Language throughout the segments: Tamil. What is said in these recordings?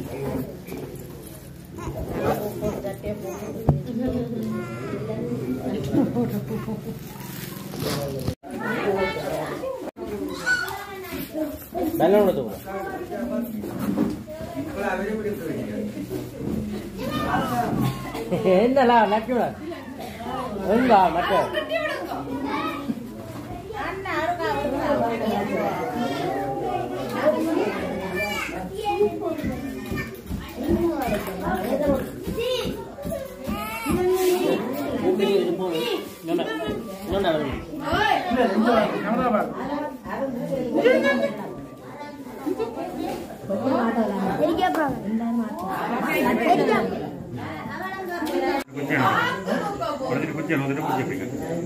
வெள்ளம் கொடுத்து என்னலா நக்கிவிட எங்க மற்ற குறைஞ்சிட்டு குச்சி வந்துட்டு குச்சி பிடிக்க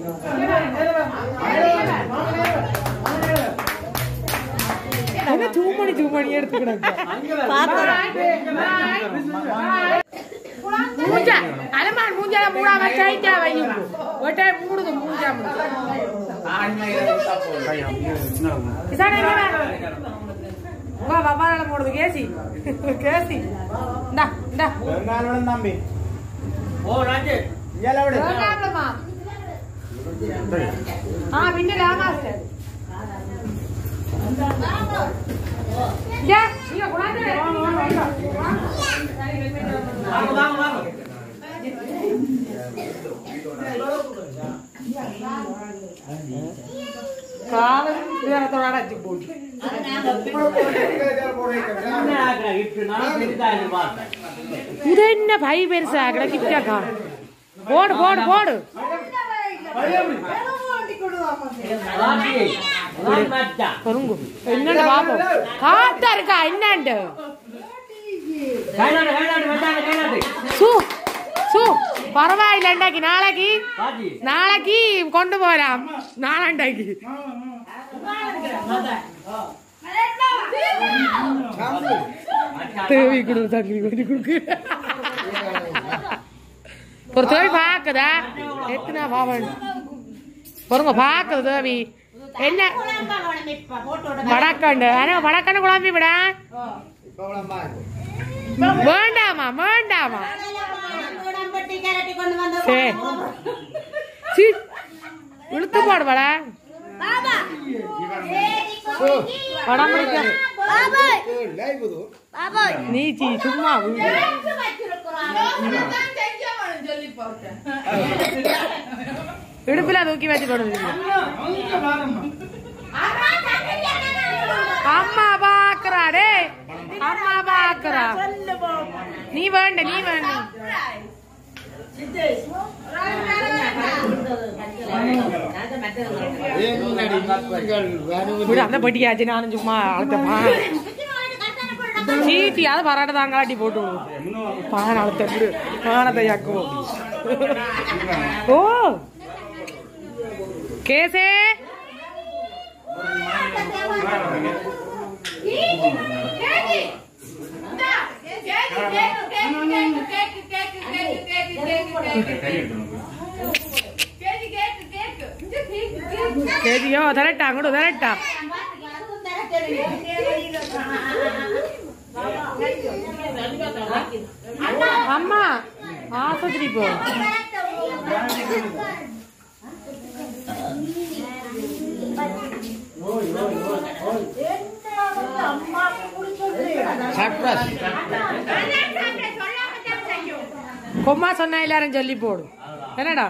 என்ன தூமணி தூமணி எடுத்துக்கிடாங்க மூஞ்ச அலமான் மூஞ்சால மூடாம டைட்டா வையும் ஒட்டே மூடுது மூஞ்சா இதானே வா வப்பால மூடுது கேசி கேசி இந்தா இந்தா தம்பி ஓ ராஜே இங்கே விடு வேண்டாம்லம்மா. ஆ பின்னல ஆமா சார் நீங்க குழந்தை வாங்க வாங்க வாங்க காலம் இதனத்தோட அடிச்சு போட்டு இது என்ன பை பெருசா கிடக்கிட்டாக்கா போடு போடு போடு பொருங்கு என்னன்னு பாப்போம் காத்தா இருக்கா என்னண்டு சூ சூ பரவாயில்ல இண்டாக்கி நாளைக்கு நாளைக்கு கொண்டு போலாம் நாளாண்டாக்கி தேவி கொடு தண்ணி கொண்டு கொடுக்கு ஒரு தேவி பாக்குதா எத்தனை பாவன் பொறுங்க பாக்குது தேவி என்ன வடக்கண்டு ஆனா வடக்கண்டு குழம்பி விட வேண்டாமா வேண்டாமா சரி சீ, இழுத்து போடுவட படம் பிடிக்க நீ சீ சும்மா விடு. இடுப்புல தூக்கி வச்சு கொடுங்க அம்மா பாக்குறா டே அம்மா பாக்குறா நீ வேண்ட நீ வேண்ட விடு அந்த பட்டியாச்சு நானும் சும்மா அழுத்தப்பா சீட்டியாவது பராட்ட தாங்காட்டி போட்டு விடு. பானை அழுத்த விடு பானத்தை யாக்குவோம் ஓ கேசே கேஜியோ தரட்டா அங்கோட தரட்டா அம்மா ஆஸ்பத்திரி போ கொம்மா சொன்னா எல்லாரும் சொல்லி போடு என்னடா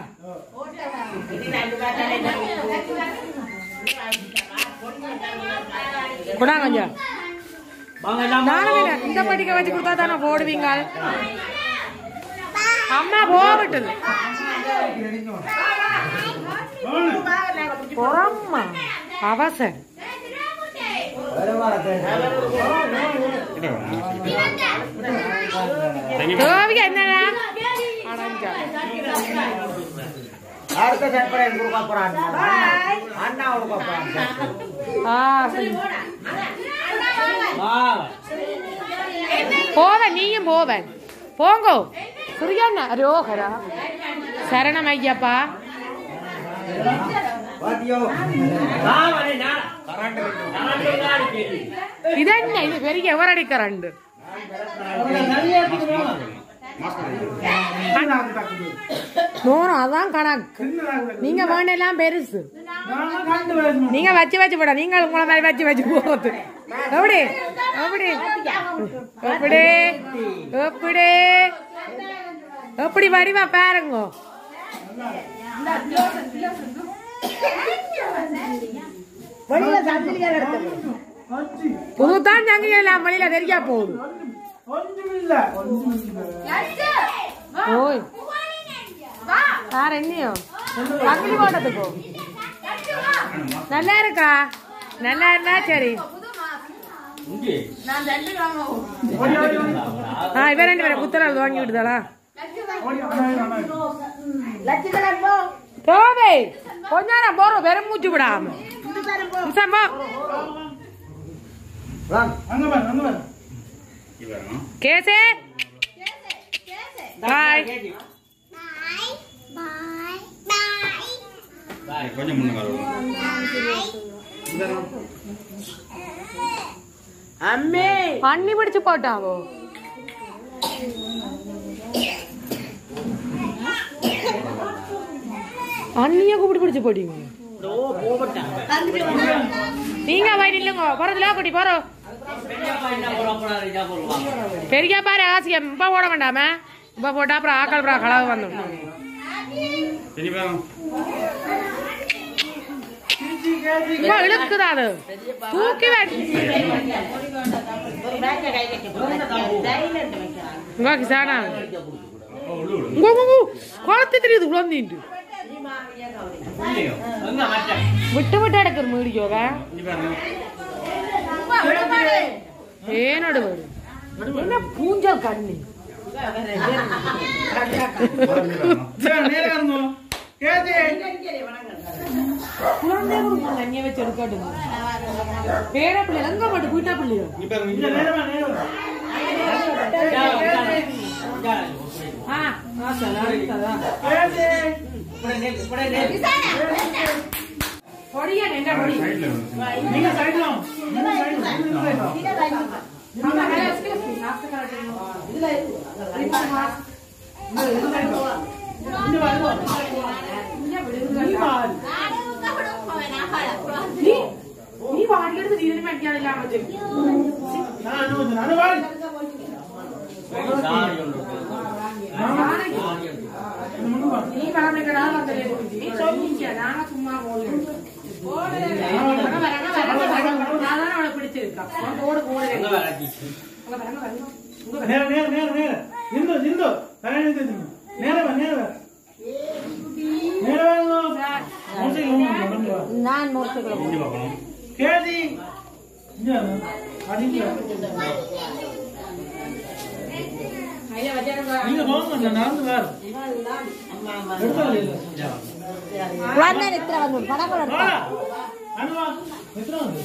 குடா கொஞ்சம் நானும் இல்லை. இந்த படிக்க வச்சு கொடுத்தா தானே போடுவீங்க அம்மா போகட்டுது பொறம்மா அவசரம் தேவிக்கு என்னடா அடைஞ்சா அடுத்த சர்ப்ரைஸ் கொடுக்க போறான் அண்ணா கொடுக்க போறான் ஆ சரி. போவன் நீயும் போவன் போங்கோ சுரியண்ணா ரோகரா சரணம் ஐயப்பா பாத்தியோ இதென்ன இது பெரிய எவரடி கரண்டு மாஸ்க் போடுங்க. நூறம் அதான் கணக்கு நீங்க வேண்டெல்லாம் பெருசு நீங்க வச்சு வச்சு போட நீங்க உங்களை மாதிரி வச்சு வச்சு போறது எப்படி எப்படி எப்படி எப்படி எப்படி வடிவா பாருங்க வெளியில சந்திரியா எடுத்து புதுதான் சங்கிலி எல்லாம் வழியில தெரியா போகுது ஓய் வேற என்னையோ சங்கிலி போட்டதுக்கோ நல்லா இருக்கா நல்லா இருந்தா சரி ஆ இவ ரெண்டு பேரும் புத்தரால் வாங்கி விடுதாளா லட்சக்கணக்கு போ தோவே கொஞ்ச நேரம் போறோம் வெறும் மூச்சு விடாம நிமிஷமா வாங்க இவரும். கேசே பாய் கொஞ்சம் முன்னுக்கு வருவோம். அம்மே பண்ணி பிடிச்சு போட்டாவோ அண்ணிய கூப்பிட்டு பிடிச்சு போட்டீங்க ஓ போகட்டாங்க நீங்க போய் நில்லுங்க போறதுல குட்டி போறோம் பெரிய பாரு ஆசியம் இப்ப போட வேண்டாம இப்ப போட்டா அப்புறம் ஆக்கள் அப்புறம் கலவு வந்துடும் சரி, வரோம். இப்ப இழுக்குதா அது தூக்கி வை ஒரு பேக்கை கை கட்டி தைலண்ட் வைக்கிறாங்க இங்க கிசானா ஓ, உள்ள விடு. உங்க உங்க குளத்து தெரியுது குழந்தைன்ட்டு விட்டு விட்டு எடுக்கிற மீடியோவ இங்க பாருங்க. ஏனோட வரு என்ன பூஞ்சல் கண்ணி குழந்தை கொடுங்க அண்ணிய வச்சு எடுக்காட்டுங்க பேர பிள்ளை எங்க மாட்டு வீட்டா பிள்ளையோ இங்க பாருங்க, இங்க ஆ ஆ சலா அதான் பொடியா என்ன பொடி சைடுல வந்து. ஆமா hello excuse me mask correct இதுல நீ வாடி எடுத்து நீ என்ன அடிக்காத இல்லாம வச்சிருக்க நீ பரவாயில்ல வந்து நீ சொல்லிக்க நாங்க சும்மா போடுறோம் நான் அவளை பிடிச்சிருக்கேன் ஓடு ஓடு அங்க வரங்க வரங்க நேர நேர நேர நேர நிந்து நிந்து தலை நிந்து நிந்து நேர வா நேர வா நேர வா மோசை உடம்பு வா நான் மூர்த்திகளை இங்க பார்க்கணும். கேதி இங்க அடிங்க ஐயா வச்சிருங்க நீங்க போங்க நான் நடந்து வர எடுத்தாலே இல்ல குழந்தை நித்திர வந்து பணம் வா அனுவா எத்தனை வந்து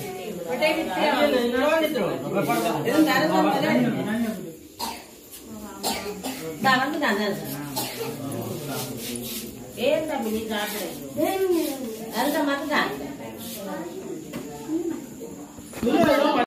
ஏன் தம்பி நீ சாப்பிடுறீங்க அதுதான் மட்டும் இல்ல